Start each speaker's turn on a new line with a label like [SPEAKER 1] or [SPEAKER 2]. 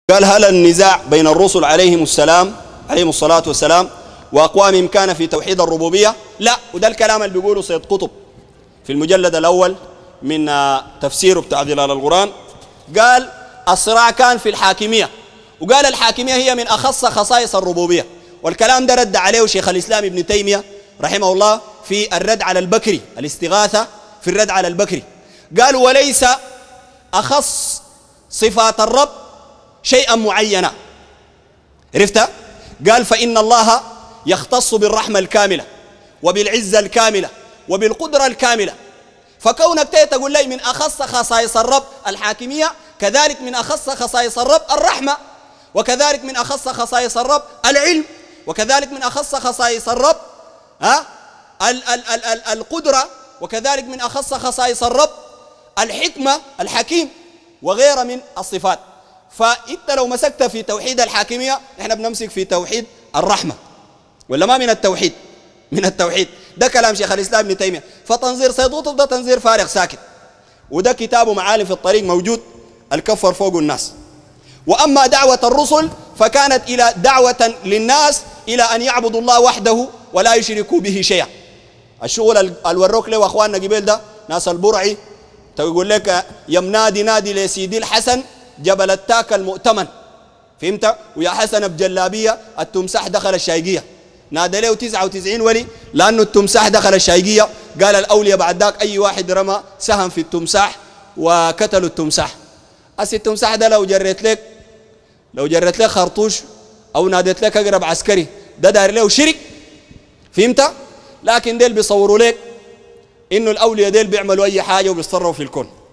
[SPEAKER 1] قال هل النزاع بين الرسل عليهم السلام عليهم الصلاة والسلام وأقوامهم كان في توحيد الربوبية لا وده الكلام اللي بيقوله سيد قطب في المجلد الأول من تفسيره بتاع ظلال القرآن قال الصراع كان في الحاكمية وقال الحاكمية هي من أخص خصائص الربوبية والكلام ده رد عليه شيخ الإسلام ابن تيمية رحمه الله في الرد على البكري الاستغاثة في الرد على البكري قال وليس أخص صفات الرب شيئا معينا عرفت قال فإن الله يختص بالرحمة الكاملة وبالعزة الكاملة وبالقدرة الكاملة فكونك تقول لي من أخص خصائص الرب الحاكمية كذلك من أخص خصائص الرب الرحمة وكذلك من أخص خصائص الرب العلم وكذلك من أخص خصائص الرب ها ال ال ال ال القدرة وكذلك من أخص خصائص الرب الحكمة الحكيم وغيرها من الصفات فانت لو مسكت في توحيد الحاكميه احنا بنمسك في توحيد الرحمه ولا ما من التوحيد من التوحيد ده كلام شيخ الاسلام ابن تيميه فتنظير سيد قطب ده تنظير فارغ ساكت وده كتابه معالم في الطريق موجود الكفر فوق الناس واما دعوه الرسل فكانت الى دعوه للناس الى ان يعبدوا الله وحده ولا يشركوا به شيئا الشغل الوروك له اخواننا قبل ده ناس البرعي تقول لك يم نادي نادي لسيدي الحسن جبل التاك المؤتمن فهمت ويا حسن بجلابيه التمساح دخل الشايقيه نادى له 99 ولي لانه التمساح دخل الشايقيه قال الاولياء بعد ذاك اي واحد رمى سهم في التمساح وقتلوا التمساح أسي التمساح ده لو جريت لك لو جريت لك خرطوش او ناديت لك اقرب عسكري ده داير له شرك فهمت لكن ديل بيصوروا لك انه الاولياء ديل بيعملوا اي حاجه وبيتصرفوا في الكون